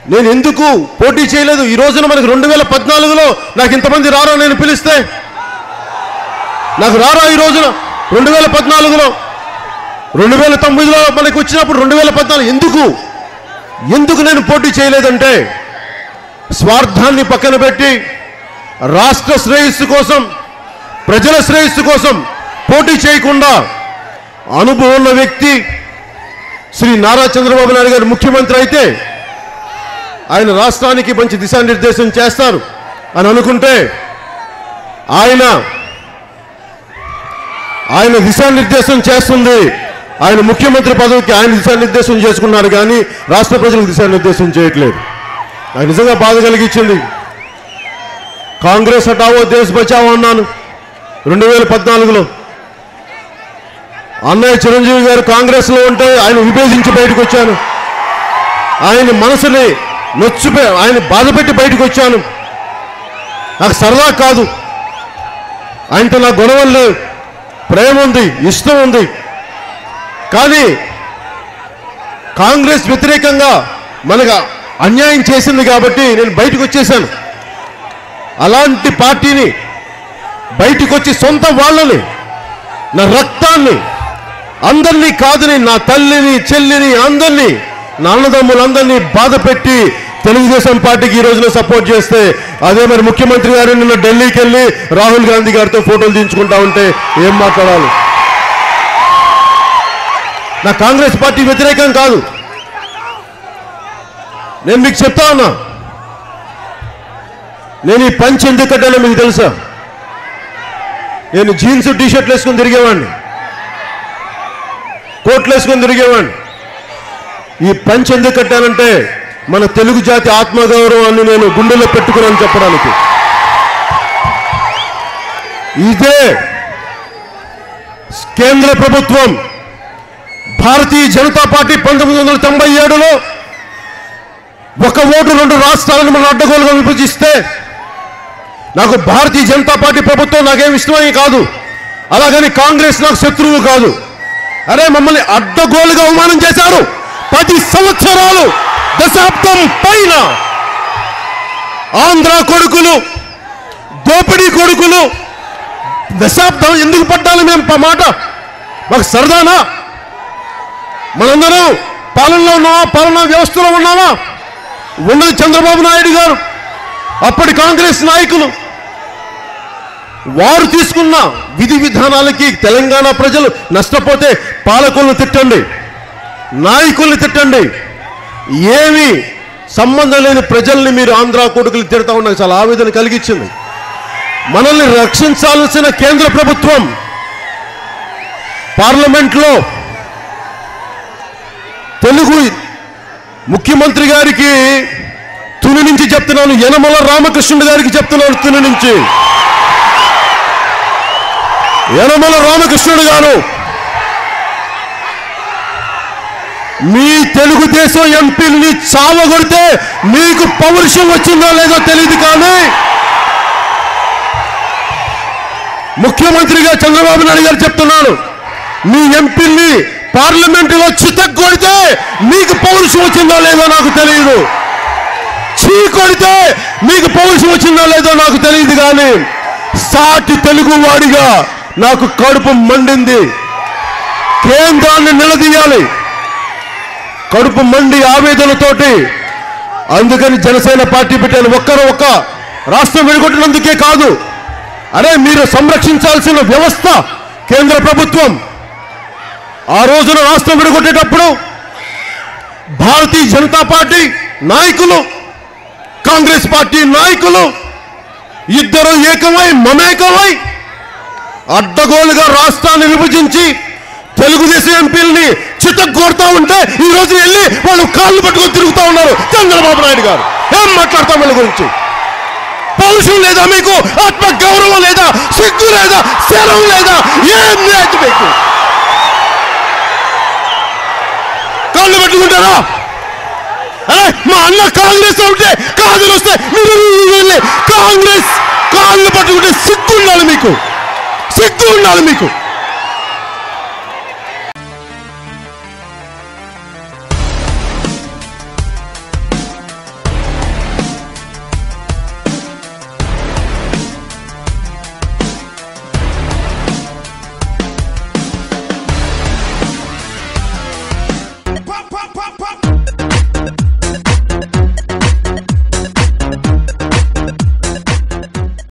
నేను ఎందుకు పోటీ చేయలేదు ఈ రోజున మనకి రెండు వేల పద్నాలుగులో నాకు ఇంతమంది రారా నేను పిలిస్తే నాకు రారా ఈ రోజున రెండు వేల పద్నాలుగులో రెండు వేల తొమ్మిదిలో మనకి వచ్చినప్పుడు రెండు వేల పద్నాలుగు ఎందుకు ఎందుకు నేను పోటీ చేయలేదంటే స్వార్థాన్ని పక్కన పెట్టి రాష్ట్ర శ్రేయస్సు కోసం ప్రజల శ్రేయస్సు కోసం పోటీ చేయకుండా అనుభవం ఉన్న వ్యక్తి శ్రీ నారా చంద్రబాబు నాయుడు గారు ముఖ్యమంత్రి అయితే ఆయన రాష్ట్రానికి మంచి దిశానిర్దేశం చేస్తారు అని అనుకుంటే ఆయన ఆయన దిశానిర్దేశం చేస్తుంది ఆయన ముఖ్యమంత్రి పదవికి ఆయన దిశానిర్దేశం చేసుకున్నారు కానీ రాష్ట్ర ప్రజలకు దిశానిర్దేశం చేయట్లేదు నాకు నిజంగా బాధ కలిగించింది కాంగ్రెస్ హటావో దేశ్ బచావో అన్నాను రెండు వేల పద్నాలుగులో అన్నయ్య చిరంజీవి గారు కాంగ్రెస్లో ఉంటే ఆయన విభేదించి బయటకు వచ్చాను ఆయన మనసుని నొచ్చిపే ఆయన బాధపెట్టి బయటకు వచ్చాను నాకు సరదా కాదు ఆయనతో నా గొడవలు లేవు ప్రేమ ఉంది ఇష్టం ఉంది కానీ కాంగ్రెస్ వ్యతిరేకంగా మనకు అన్యాయం చేసింది కాబట్టి నేను బయటకు వచ్చేసాను అలాంటి పార్టీని బయటకు వచ్చి సొంత వాళ్ళని నా రక్తాన్ని అందరినీ కాదని నా తల్లిని చెల్లిని అందరినీ నా అన్నదమ్ములందరినీ బాధ పెట్టి తెలుగుదేశం పార్టీకి ఈ రోజున సపోర్ట్ చేస్తే అదే మరి ముఖ్యమంత్రి గారు నిన్న ఢిల్లీకి వెళ్ళి రాహుల్ గాంధీ గారితో ఫోటోలు తీయించుకుంటా ఉంటే ఏం మాట్లాడాలి నా కాంగ్రెస్ పార్టీ వ్యతిరేకం కాదు నేను మీకు చెప్తా ఉన్నా నేను ఈ పంచ్ ఎందుకు కట్టానో మీకు తెలుసా నేను జీన్స్ టీ షర్ట్లు వేసుకొని తిరిగేవాడిని కోట్లు వేసుకొని తిరిగేవాడిని ఈ పంచ్ ఎందుకు కట్టానంటే మన తెలుగు జాతి ఆత్మగౌరవాన్ని నేను గుండెలో పెట్టుకున్నాను చెప్పడానికి ఇదే కేంద్ర ప్రభుత్వం భారతీయ జనతా పార్టీ పంతొమ్మిది వందల తొంభై ఏడులో ఒక ఓటు రెండు రాష్ట్రాలను మనం అడ్డగోలుగా విభజిస్తే నాకు భారతీయ జనతా పార్టీ ప్రభుత్వం నాకేం ఇష్టమని కాదు అలాగని కాంగ్రెస్ నాకు శత్రువు కాదు అరే మమ్మల్ని అడ్డగోలుగా అవమానం చేశారు పది సంవత్సరాలు దశాబ్దం పైన ఆంధ్ర కొడుకులు దోపిడీ కొడుకులు దశాబ్దం ఎందుకు పడ్డాలి మేము ప- మాట మాకు సరదానా మనందరం పాలనలో ఉన్నామా పాలనా వ్యవస్థలో ఉన్నామా ఉన్నది చంద్రబాబు నాయుడు గారు అప్పటి కాంగ్రెస్ నాయకులు వారు తీసుకున్న విధి విధానాలకి తెలంగాణ ప్రజలు నష్టపోతే పాలకులను తిట్టండి నాయకుల్ని తిట్టండి ఏమి సంబంధం లేని ప్రజల్ని మీరు ఆంధ్ర కొడుకులు తిడతా ఉన్నారు చాలా ఆవేదన కలిగించింది మనల్ని రక్షించాల్సిన కేంద్ర ప్రభుత్వం పార్లమెంట్లో తెలుగు ముఖ్యమంత్రి గారికి తుని నుంచి చెప్తున్నాను యనమల రామకృష్ణుడు గారికి చెప్తున్నాను తుని నుంచి యనమల రామకృష్ణుడు గారు మీ తెలుగుదేశం ఎంపీల్ని చావగొడితే మీకు పౌరుషం వచ్చిందో లేదో తెలియదు కానీ ముఖ్యమంత్రిగా చంద్రబాబు నాయుడు గారు చెప్తున్నాను మీ ఎంపీల్ని పార్లమెంటులో చితగ్గొడితే మీకు పౌరుషం వచ్చిందో లేదో నాకు తెలియదు చీ కొడితే మీకు పౌరుషం వచ్చిందో లేదో నాకు తెలియదు కానీ సాటి తెలుగు వాడిగా నాకు కడుపు మండింది కేంద్రాన్ని నిలదీయాలి కడుపు మండి ఆవేదనతోటి అందుకని జనసేన పార్టీ పెట్టాను ఒక్కరు ఒక్క రాష్ట్రం విడగొట్టినందుకే కాదు అరే మీరు సంరక్షించాల్సిన వ్యవస్థ కేంద్ర ప్రభుత్వం ఆ రోజున రాష్ట్రం విడగొట్టేటప్పుడు భారతీయ జనతా పార్టీ నాయకులు కాంగ్రెస్ పార్టీ నాయకులు ఇద్దరు ఏకమై మమేకమై అడ్డగోలుగా రాష్ట్రాన్ని విభజించి తెలుగుదేశం ఎంపీలని చిత్తగొడతా ఉంటే ఈ రోజు వెళ్ళి వాళ్ళు కాళ్ళు పట్టుకొని తిరుగుతూ ఉన్నారు చంద్రబాబు నాయుడు గారు ఏం మాట్లాడతాం వీళ్ళ గురించి పౌరుషం లేదా మీకు ఆత్మ గౌరవం లేదా సిగ్గు లేదా శరం లేదా ఏం లేదు మీకు కాళ్ళు పట్టుకుంటారా అరే మా అన్న కాంగ్రెస్ లో ఉంటే కాదులు వస్తే మీరు వెళ్ళి కాంగ్రెస్ కాళ్ళు పట్టుకుంటే సిగ్గు ఉండాలి మీకు సిగ్గు ఉండాలి మీకు